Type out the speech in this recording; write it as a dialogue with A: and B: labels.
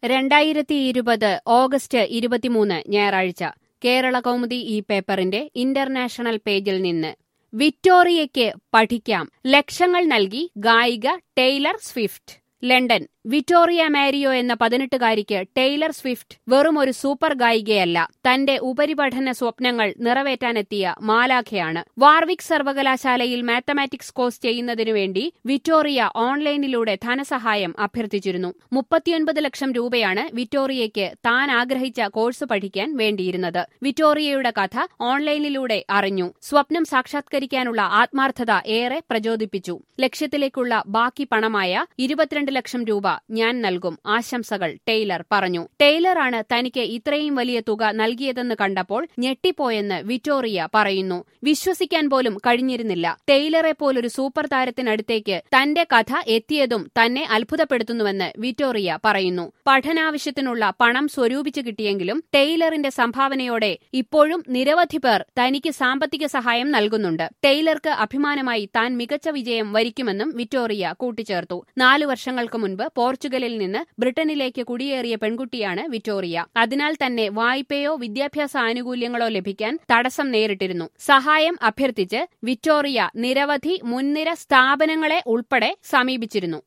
A: രണ്ടായിരത്തി ഇരുപത് ഓഗസ്റ്റ് ഇരുപത്തിമൂന്ന് ഞായറാഴ്ച കേരള കൗമുദി ഈ പേപ്പറിന്റെ ഇന്റർനാഷണൽ പേജിൽ നിന്ന് വിക്ടോറിയയ്ക്ക് പഠിക്കാം ലക്ഷങ്ങൾ നൽകി ഗായിക Taylor Swift London Victoria Mario എന്ന പതിനെട്ടുകാരിക്ക് ടെയ്ലർ സ്വിഫ്റ്റ് വെറും ഒരു സൂപ്പർ ഗായികയല്ല തന്റെ ഉപരിപഠന സ്വപ്നങ്ങൾ നിറവേറ്റാനെത്തിയ മാലാഖയാണ് വാർവിക് സർവകലാശാലയിൽ മാത്തമാറ്റിക്സ് കോഴ്സ് ചെയ്യുന്നതിനുവേണ്ടി വിക്ടോറിയ ഓൺലൈനിലൂടെ ധനസഹായം അഭ്യർത്ഥിച്ചിരുന്നു മുപ്പത്തിയൊൻപത് ലക്ഷം രൂപയാണ് വിക്ടോറിയയ്ക്ക് താൻ ആഗ്രഹിച്ച കോഴ്സ് പഠിക്കാൻ വേണ്ടിയിരുന്നത് വിക്ടോറിയയുടെ കഥ ഓൺലൈനിലൂടെ അറിഞ്ഞു സ്വപ്നം സാക്ഷാത്കരിക്കാനുള്ള ആത്മാർത്ഥത ഏറെ പ്രചോദിപ്പിച്ചു ലക്ഷ്യത്തിലേക്കുള്ള ബാക്കി പണമായ ഇരുപത്തിരണ്ട് ലക്ഷം രൂപ ഞാൻ നൽകും ആശംസകൾ ടെയ്ലർ പറഞ്ഞു ടെയ്ലറാണ് തനിക്ക് ഇത്രയും വലിയ തുക നൽകിയതെന്ന് കണ്ടപ്പോൾ ഞെട്ടിപ്പോയെന്ന് വിക്ടോറിയ പറയുന്നു വിശ്വസിക്കാൻ പോലും കഴിഞ്ഞിരുന്നില്ല ടെയ്ലറെ പോലൊരു സൂപ്പർ താരത്തിനടുത്തേക്ക് തന്റെ കഥ എത്തിയതും തന്നെ അത്ഭുതപ്പെടുത്തുന്നുവെന്ന് വിക്ടോറിയ പറയുന്നു പഠനാവശ്യത്തിനുള്ള പണം സ്വരൂപിച്ചു കിട്ടിയെങ്കിലും ടെയ്ലറിന്റെ സംഭാവനയോടെ ഇപ്പോഴും നിരവധി പേർ തനിക്ക് സാമ്പത്തിക സഹായം നൽകുന്നുണ്ട് ടെയ്ലർക്ക് അഭിമാനമായി താൻ മികച്ച വിജയം വരിക്കുമെന്നും വിക്ടോറിയ കൂട്ടിച്ചേർത്തു നാലു വർഷങ്ങൾക്ക് മുൻപ് പോർച്ചുഗലിൽ നിന്ന് ബ്രിട്ടനിലേക്ക് കുടിയേറിയ പെൺകുട്ടിയാണ് വിക്ടോറിയ അതിനാൽ തന്നെ വായ്പയോ വിദ്യാഭ്യാസ ആനുകൂല്യങ്ങളോ ലഭിക്കാൻ തടസ്സം നേരിട്ടിരുന്നു സഹായം അഭ്യർത്ഥിച്ച് വിക്ടോറിയ നിരവധി മുൻനിര സ്ഥാപനങ്ങളെ ഉൾപ്പെടെ സമീപിച്ചിരുന്നു